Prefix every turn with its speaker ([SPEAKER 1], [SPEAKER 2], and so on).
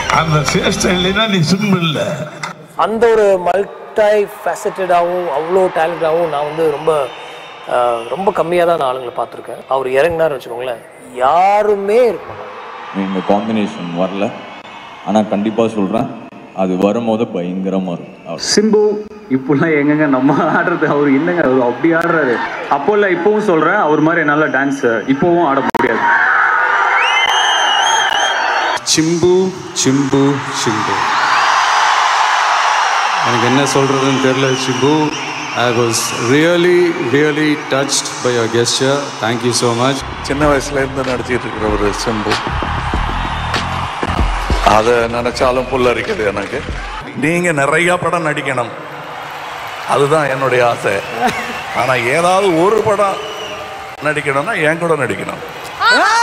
[SPEAKER 1] அந்த சேஷ்டம் இல்லைன்னா நீ சிம்பு இல்லை
[SPEAKER 2] அந்த ஒரு மல்டை ஃபேசட்டடாகவும் அவ்வளோ டேலண்டாகவும் நான் வந்து ரொம்ப ஆஹ், ரொம்ப கம்மியாக தான் நான் ஆளுங்களை பார்த்துருக்கேன் அவர் இறங்கினார்னு வச்சுக்கோங்களேன் யாருமே இருக்க மாட்டாங்க
[SPEAKER 3] இந்த காம்பினேஷன் வரல ஆனால் கண்டிப்பாக சொல்கிறேன் அது வரும்போது பயங்கரமாக இருக்கும் அவ்வளவு.
[SPEAKER 4] சிம்பு இப்போலாம் எங்கங்க நம்ம ஆடுறது அவர் என்னங்க அவர் அப்படி ஆடுறாரு அப்போ இல்லை இப்போவும் சொல்றேன் அவர் மாதிரி நல்ல டான்ஸ் இப்போவும் ஆட முடியாது
[SPEAKER 5] சிம்பு சிம்பு சிம்பு எனக்கு என்ன சொல்கிறதுன்னு தெரில Simbu I was really really touched by your gesture thank you so much
[SPEAKER 6] சின்ன வயசுல இருந்து நடிச்சிட்டு இருக்கிற ஒரு செம்பு அதை நினைச்சாலும் புல்லரிக்குது எனக்கு நீங்க நிறைய படம் நடிக்கணும் அதுதான் என்னுடைய ஆசை ஆனா ஏதாவது ஒரு படம் நடிக்கணும்னா என் கூட நடிக்கணும்